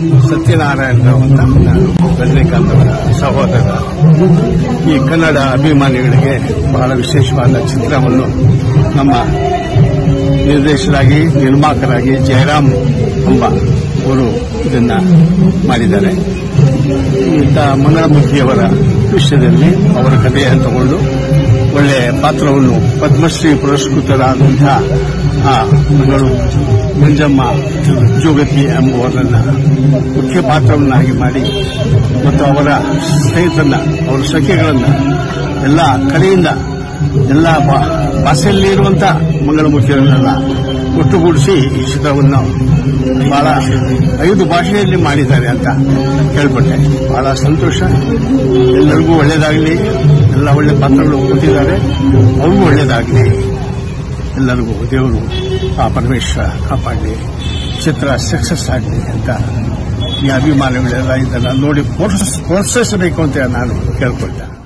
ಸತ್ಯನಾರಾಯಣ ರಾವ್ ಅಂತ ನಾನು ರಜನಿಕಾಂತ್ ಅವರ ಸಹೋದರ ಈ ಕನ್ನಡ ಅಭಿಮಾನಿಗಳಿಗೆ ಬಹಳ ವಿಶೇಷವಾದ ಚಿತ್ರವನ್ನು ನಮ್ಮ ನಿರ್ದೇಶಕರಾಗಿ ನಿರ್ಮಾಪಕರಾಗಿ ಜಯರಾಮ್ ಎಂಬ ಅವರು ಇದನ್ನ ಮಾಡಿದ್ದಾರೆ ಇಂಥ ಮನಮುಖಿಯವರ ವಿಷಯದಲ್ಲಿ ಅವರ ಕಥೆಯನ್ನು ತಗೊಂಡು ಒಳ್ಳೆಯ ಪಾತ್ರವನ್ನು ಪದ್ಮಶ್ರೀ ಪುರಸ್ಕೃತರಾದಂತಹ ಆ ಮಗಳು ಮಂಜಮ್ಮ ಜೋಗತಿ ಎಂಬುವರನ್ನ ಮುಖ್ಯ ಪಾತ್ರವನ್ನಾಗಿ ಮಾಡಿ ಮತ್ತು ಅವರ ಸ್ನೇಹಿತರನ್ನ ಅವರ ಸಖಿಗಳನ್ನ ಎಲ್ಲ ಕಡೆಯಿಂದ ಎಲ್ಲ ಭಾ- ಭಾಷೆಯಲ್ಲಿ ಇರುವಂತ ಮಂಗಳಮುಖಿಯರನ್ನೆಲ್ಲ ಒಟ್ಟುಗೂಡಿಸಿ ಈ ಚಿತ್ರವನ್ನು ಬಹಳ ಐದು ಭಾಷೆಯಲ್ಲಿ ಮಾಡಿದ್ದಾರೆ ಅಂತ ಕೇಳ್ಪಟ್ಟೆ ಬಹಳ ಸಂತೋಷ ಎಲ್ಲರಿಗೂ ಒಳ್ಳೇದಾಗಲಿ ಎಲ್ಲ ಒಳ್ಳೆ ಪಾತ್ರಗಳು ಕೊಟ್ಟಿದ್ದಾರೆ ಅವ್ರಿಗೂ ಒಳ್ಳೇದಾಗಲಿ ಎಲ್ಲರಿಗೂ ದೇವರು ಆ ಪರಮೇಶ್ವರ ಕಾಪಾಡಲಿ ಚಿತ್ರ ಸಕ್ಸಸ್ ಆಗಲಿ ಅಂತ ಈ ಅಭಿಮಾನಿಗಳೆಲ್ಲ ಇದನ್ನು ನೋಡಿ ಪ್ರೋತ್ಸಾಹಿಸಬೇಕು ಅಂತ ನಾನು ಕೇಳ್ಕೊಳ್ತೇನೆ